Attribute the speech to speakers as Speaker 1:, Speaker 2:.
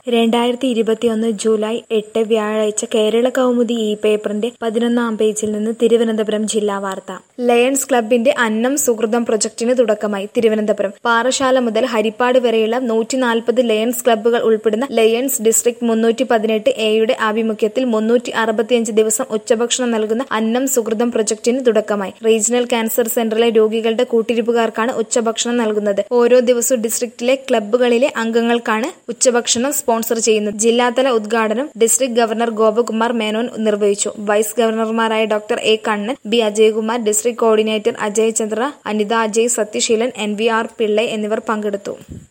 Speaker 1: രണ്ടായിരത്തി ഇരുപത്തിയൊന്ന് ജൂലൈ എട്ട് വ്യാഴാഴ്ച കേരള കൗമുദി ഈ പേപ്പറിന്റെ പതിനൊന്നാം പേജിൽ നിന്ന് തിരുവനന്തപുരം ജില്ലാ വാർത്ത ലയൺസ് ക്ലബിന്റെ അന്നം സുഹൃതം പ്രൊജക്ടിന് തുടക്കമായി തിരുവനന്തപുരം പാറശാല മുതൽ ഹരിപ്പാട് വരെയുള്ള നൂറ്റി നാൽപ്പത് ലയൺസ് ക്ലബ്ബുകൾ ഉൾപ്പെടുന്ന ലയൺസ് ഡിസ്ട്രിക്ട് മുന്നൂറ്റി പതിനെട്ട് എയുടെ ആഭിമുഖ്യത്തിൽ മുന്നൂറ്റി അറുപത്തിയഞ്ച് ദിവസം ഉച്ചഭക്ഷണം നൽകുന്ന അന്നം സുഹൃതം പ്രൊജക്ടിന് തുടക്കമായി റീജിയണൽ ക്യാൻസർ സെന്ററിലെ രോഗികളുടെ കൂട്ടിരിപ്പുകാർക്കാണ് ഉച്ചഭക്ഷണം നൽകുന്നത് ഓരോ ദിവസവും ഡിസ്ട്രിക്റ്റിലെ ക്ലബ്ബുകളിലെ അംഗങ്ങൾക്കാണ് ഉച്ചഭക്ഷണം സ്പോൺസർ ചെയ്യുന്നത് ജില്ലാതല ഉദ്ഘാടനം ഡിസ്ട്രിക്ട് ഗവർണർ ഗോപകുമാർ മേനോൻ നിർവഹിച്ചു വൈസ് ഗവർണർമാരായ doctor A Kannan B Ajayakumar district coordinator Ajay Chandra Anitha Ajay Sathyaseelan N V R Pillai എന്നിവർ പങ്കെടുത്തു